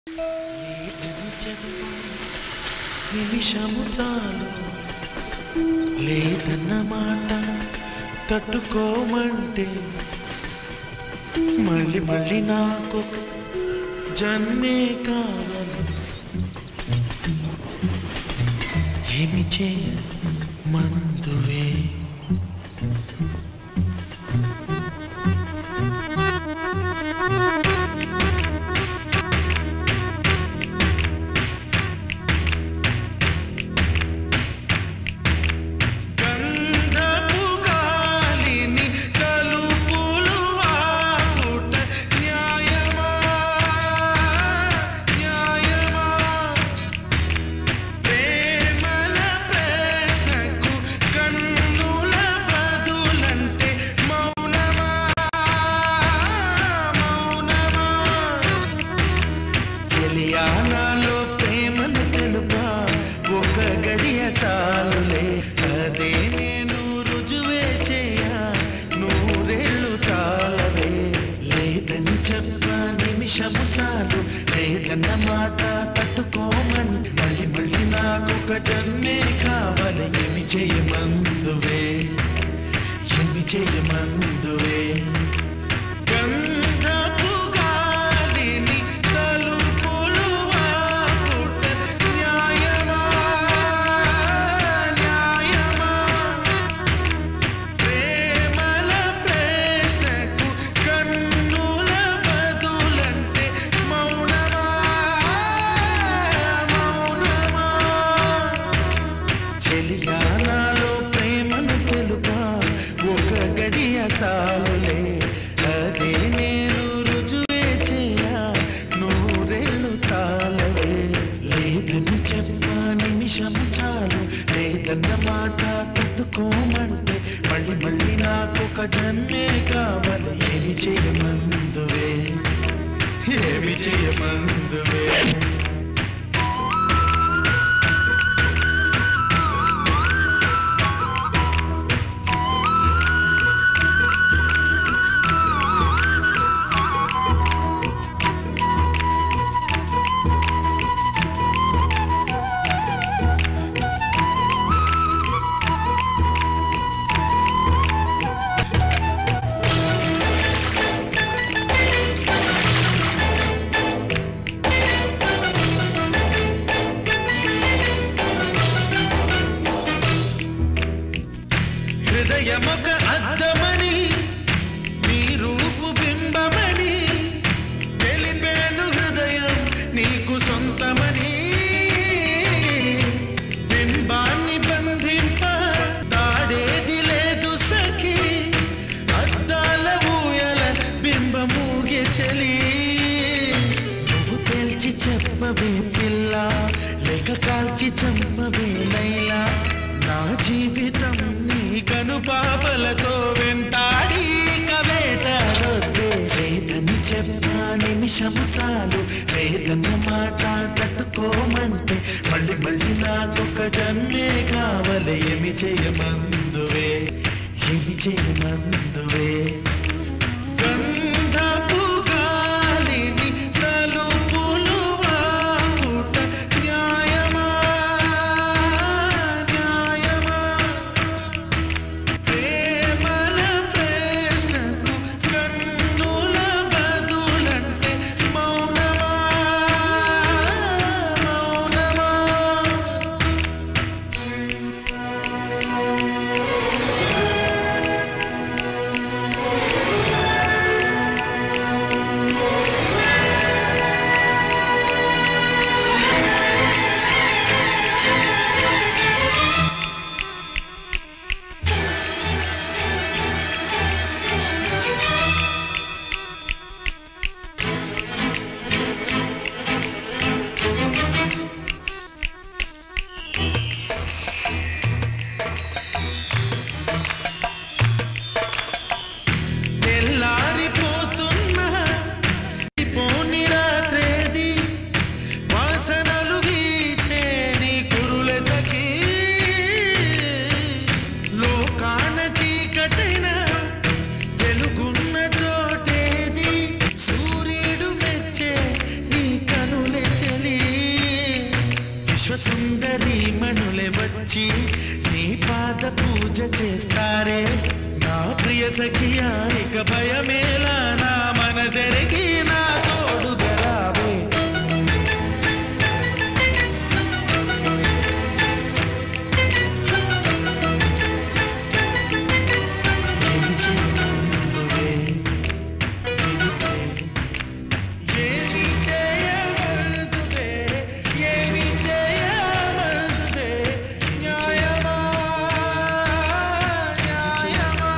లేదని చెప్ప నిమిషము చాలు లేదన్న మాట తట్టుకోమంటే మళ్ళీ మళ్ళీ నాకు జన్మే కావాలి ఏమి చేయ మందువే గంధపు గాలిని తలుపులు ఆపుట న్యాయమా న్యాయమా ప్రేమల ప్రశ్నకు కన్నుల బదులంటే మౌనమా మౌనమా చెలియానాలో ప్రేమను తెలుపా ఒక గడియ చాలులే అదే నేను రుజువే చేయ నూరేళ్ళు చాలవే లేదని చెప్ప నిమిషము చాలు లేదన్న మాట తట్టుకోమని మళ్ళీ మళ్ళీ నాకు ఒక జన్మే కావాలి ఏమి చేయమందువే ఏమి చేయమందువే గంధపు గాలిని తలుపులు ఆపుట న్యాయమా న్యాయమా ప్రేమల ప్రశ్నకు కన్నుల బదులంటే మౌనమా మౌనమా చెలియానాలో ప్రేమను తెలుపా ఒక గడియ చాలులే అదే నేను రుజువే చేయ నూరేళ్ళు చాలవే లేదని చెప్పా నిమిషం చాలు లేదన్న మాట తట్టుకోమంటే మళ్ళీ మళ్ళీ నాకు ఒక జన్మే కావాలి ఏమి చేయమందువే ఏమి చేయమందువే హృదయమొక అద్దమని నీ రూపు బింబమని తెలిపేను హృదయం నీకు సొంతమని బింబాన్ని బంధింప దాడేది లేదు సఖి అద్దాల ఊయల బింబమూగే చలి నువ్వు తేల్చి చెప్పవే పిల్ల లేక కాల్చి చంపవే లైలా నా జీవితం నీ కను పాపలతో వెంటాడి కవేటాడొద్దు లేదని చెప్పా నిమిషము చాలు లేదన్న మాట తట్టుకోమంటే మళ్ళీ మళ్ళీ నాకొక జన్మే కావాలి ఏమి చేయమందువే ఏమి చేయమందువే గంధపు గాలిని తలుపులు ఆపుట న్యాయమా న్యాయమా ప్రేమల ప్రశ్నకు కన్నుల బదులంటే మౌనమా మౌనమా విశ్వసుందరి మణులే వచ్చి నీ పాద పూజ చేస్తారే నా ప్రియ సఖియా ఇక భయమేలా నా మన జరిగి నా తోడుగా రావే ఏమి చేయమందువే వినువే ఏమి చేయమందువే ఏమి చేయమందువే న్యాయమా న్యాయమా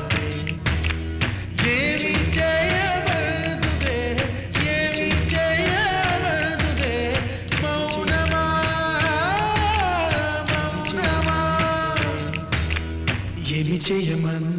ఏమి చేయమందువే ఏమి చేయమందువే మౌనమా మౌనమా ఏమి చేయమన్